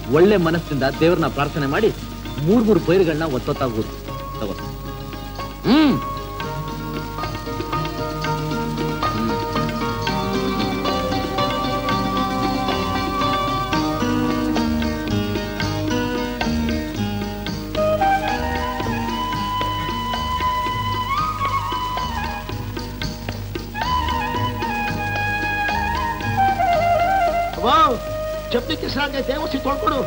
ಒಳ್ಳೆ ಮನಸ್ಸಿಂದ ದೇವ್ರನ್ನ ಪ್ರಾರ್ಥನೆ ಮಾಡಿ ಮೂರ್ ಮೂರು ಪೈರುಗಳನ್ನ ಒತ್ತೊತ್ತಾಗೋದು ತಗೋ ಹ್ಮ್ ವಾವ್ ಚಪ್ಲಿ ಕಿಸಾಗೈತೆ ಒಸಿ ತೊಳ್ಕೊಡು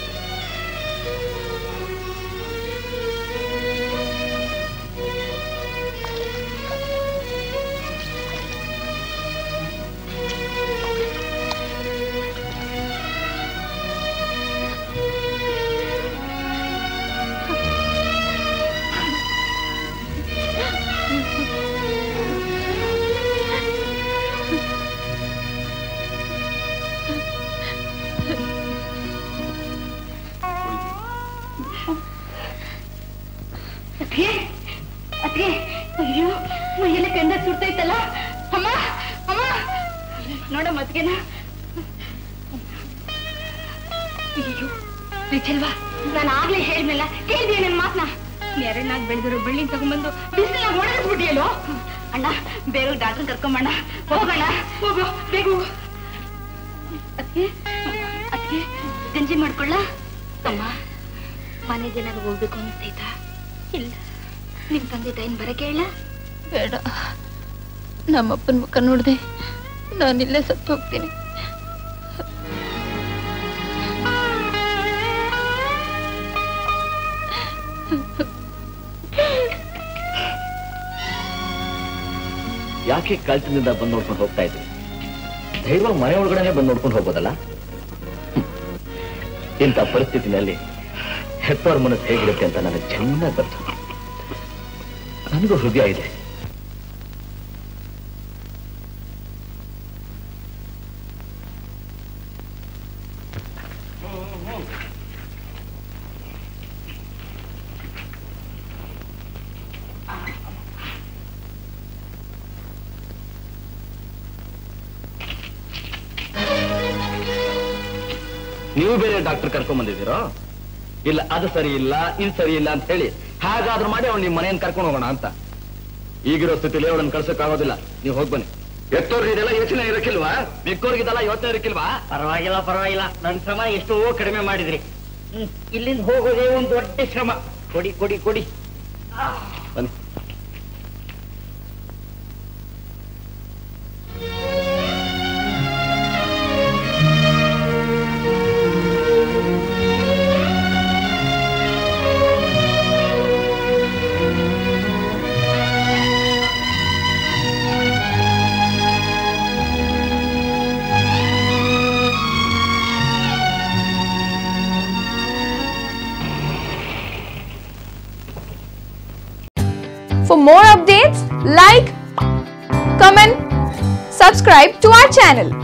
ಅದ್ಕೆ ಅದ್ಕೆ ಅಯ್ಯೋ ಮೈಯೆಲ್ಲ ಕಂದ ಸುಡ್ತೈತಲ್ಲ ಅಮ್ಮ ಅಮ್ಮ ನೋಡ ಮದ್ಗೆನ ಅಯ್ಯೋ ನಿಜಲ್ವಾ ನಾನು ಆಗ್ಲೇ ಹೇಳಿದ್ನಲ್ಲ ಕೇಳಿದ್ಯಾ ನನ್ನ ಮಾತನ್ನ ನೆರಳಾಗಿ ಬೆಳೆದಿರೋ ಬೆಳ್ಳಿನ ತಗೊಂಡ್ಬಂದು ಬಿಸಿಲ ಓಡಾಡಿಸ್ಬಿಟ್ಟಿಯಲ್ಲೋ ಅಣ್ಣ ಬೇರೆ ಡಾಕ್ಟರ್ ಕರ್ಕೊಂಬಣ್ಣ ಹೋಗೋಣ ಹೋಗು ಬೇಗ ಹೋಗು ಅದ್ಕೆ ಅದ್ಕೆ ಗಂಜಿ ಮಾಡ್ಕೊಳ್ಳ ಅಮ್ಮ ಮನೆಗೆ ಏನಾದ್ರು ಹೋಗ್ಬೇಕು ಅನಿಸ್ತೈತಾ ಇಲ್ಲ ನಿಮ್ ತಂದೆ ತಾಯಿನ ಬರಕ್ಕೆ ಹೇಳ ಬೇಡ ನಮ್ಮಪ್ಪನ ಮುಖ ನೋಡ್ದೆ ನಾನಿಲ್ಲೇ ಸತ್ತು ಹೋಗ್ತೀನಿ ಯಾಕೆ ಕಳ್ತನದಿಂದ ಬಂದು ನೋಡ್ಕೊಂಡು ಹೋಗ್ತಾ ಇದ್ರಿ ಧೈರ್ಯವಾಗಿ ಮನೆ ಒಳಗಡೆ ಬಂದು ನೋಡ್ಕೊಂಡು ಹೋಗೋದಲ್ಲ ಹ್ಮ್. ಇಂಥ ಪರಿಸ್ಥಿತಿನಲ್ಲಿ ಹೆತ್ತವರ ಮನಸ್ಸು ಹೇಗಿರುತ್ತೆ ಅಂತ ನನಗೆ ಚೆನ್ನಾಗಿ ಗೊತ್ತು ನನಗೂ ಹೃದಯ ಇದೆ ನೀವು ಬೇರೆ ಡಾಕ್ಟರ್ ಕರ್ಕೊಂಡ್ ಬಂದಿದ್ದೀರೋ ಇಲ್ಲ ಅದು ಸರಿ ಇಲ್ಲ ಇದು ಸರಿ ಇಲ್ಲ ಅಂತ ಹೇಳಿ ಹಾಗಾದ್ರೂ ಮಾಡಿ ಅವ್ನು ನಿಮ್ಮ ಮನೆಯನ್ನು ಕರ್ಕೊಂಡು ಹೋಗೋಣ ಅಂತ ಈಗಿರೋ ಸ್ಥಿತಿಲಿ ಅವಳನ್ನ ಕಳ್ಸಕ್ಕಾಗೋದಿಲ್ಲ ನೀವು ಹೋಗಿ ಬನ್ನಿ ಎತ್ತೋರ್ಗೆ ಇದೆಲ್ಲ ಯೋಚನೆ ಇರಕ್ಕಿಲ್ವಾ ಮಿಕ್ಕವ್ರಿಗೆ ಇದೆಲ್ಲ ಯೋಚನೆ ಇರಕ್ಕಿಲ್ವಾ ಪರವಾಗಿಲ್ಲ ಪರವಾಗಿಲ್ಲ ನನ್ನ ಶ್ರಮ ಎಷ್ಟೋ ಕಡಿಮೆ ಮಾಡಿದ್ರಿ ಹ್ಮ್, ಇಲ್ಲಿಂದ ಹೋಗೋದೇ ಒಂದು ದೊಡ್ಡ ಶ್ರಮ ಕೊಡಿ ಕೊಡಿ ಕೊಡಿ ಬನ್ನಿ For more updates, like, comment, subscribe to our channel.